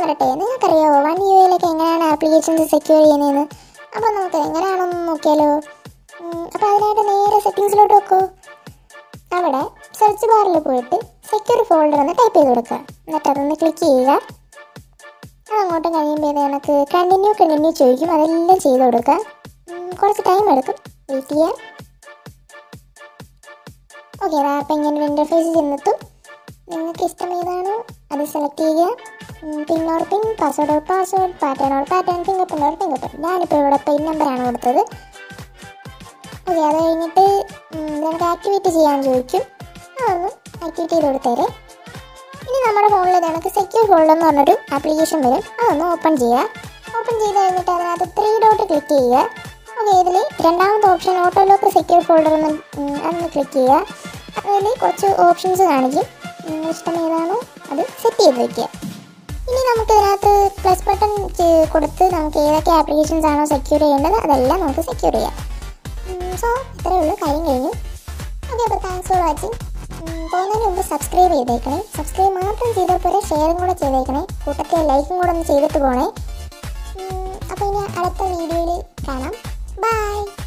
വരട്ടെ നിങ്ങൾക്കറിയാവോ one U എയിലൊക്കെ എങ്ങനെയാണ് applications secure ചെയ്യുന്നതെന്ന് അപ്പോൾ നമുക്ക് എങ്ങനെയാണെന്ന് നോക്കിയാലോ അപ്പോൾ അതിനായിട്ട് നേരെ സെറ്റിങ്സിലോട്ട് വെക്കൂ അവിടെ സെർച്ച് ബാറിൽ പോയിട്ട് സെക്യൂർ ഫോൾഡർ എന്ന് ടൈപ്പ് ചെയ്ത് കൊടുക്കുക എന്നിട്ട് അതൊന്ന് ക്ലിക്ക് ചെയ്യുക അത് അങ്ങോട്ട് കഴിയുമ്പോൾ ഇത് കണക്ക് കണ്ടിന്യൂ കണ്ടിന്യൂ ചോദിക്കും അതെല്ലാം ചെയ്ത് കൊടുക്കുക ഉം, കുറച്ച് ടൈം എടുക്കും വെയിറ്റ് ചെയ്യാൻ ഓക്കെ അതാ അപ്പം ഇങ്ങനെ ഒരു ഇൻ്റർഫേസ് ചെന്നെത്തും നിങ്ങൾക്ക് ഇഷ്ടം ഏതാണോ അത് സെലക്ട് ചെയ്യുക pin or pin password or password pattern or pattern fingerprint or fingerprint ഞാനിപ്പോൾ ഇവിടെ പിൻ നമ്പറാണ് കൊടുത്തത് ഓക്കെ അത് കഴിഞ്ഞിട്ട് ഉം, ഇത് നമുക്ക് ആക്ടിവേറ്റ് ചെയ്യാൻ ചോദിക്കും അതൊന്ന് ആക്ടിവേറ്റ് ചെയ്ത് കൊടുത്തേരെ ഇനി നമ്മുടെ ഫോണിൽ നമുക്ക് സെക്യൂർ ഫോൾഡർ എന്ന് പറഞ്ഞൊരു ആപ്ലിക്കേഷൻ വരും അതൊന്ന് ഓപ്പൺ ചെയ്യുക ഓപ്പൺ ചെയ്ത് കഴിഞ്ഞിട്ട് അതിനകത്ത് ത്രീ ഡോട്ട് ക്ലിക്ക് ചെയ്യുക ഓക്കെ ഇതിൽ രണ്ടാമത്തെ option auto lock secure folder എന്ന് ഉം, അതൊന്ന് ക്ലിക്ക് ചെയ്യുക അതിൽ കുറച്ച് ഓപ്ഷൻസ് കാണിക്കും നിങ്ങൾ ഇഷ്ടം ഏതാണോ അത് സെറ്റ് ചെയ്ത് വെക്കുക ഇനി നമുക്ക് ഇതിനകത്ത് പ്ലസ് ബട്ടൺ കൊടുത്ത് നമുക്ക് ഏതൊക്കെ ആപ്ലിക്കേഷൻസ് ആണോ സെക്യൂർ ചെയ്യേണ്ടത് അതെല്ലാം നമുക്ക് സെക്യൂർ ചെയ്യാം സോ ഇത്രയേ ഉള്ളൂ കാര്യം കഴിഞ്ഞു ഓക്കെ അപ്പോൾ താങ്ക്സ് ഫോർ വാച്ചിങ് പോകുന്നതിന് മുമ്പ് സബ്സ്ക്രൈബ് ചെയ്തേക്കണേ സബ്സ്ക്രൈബ് മാത്രം ചെയ്താൽ പോരെ ഷെയറും കൂടെ ചെയ്തേക്കണേ കൂട്ടത്തിൽ ലൈക്കും കൂടെ ഒന്ന് ചെയ്തിട്ട് പോണേ അപ്പോൾ ഇനി അടുത്ത വീഡിയോയിൽ കാണാം ബൈ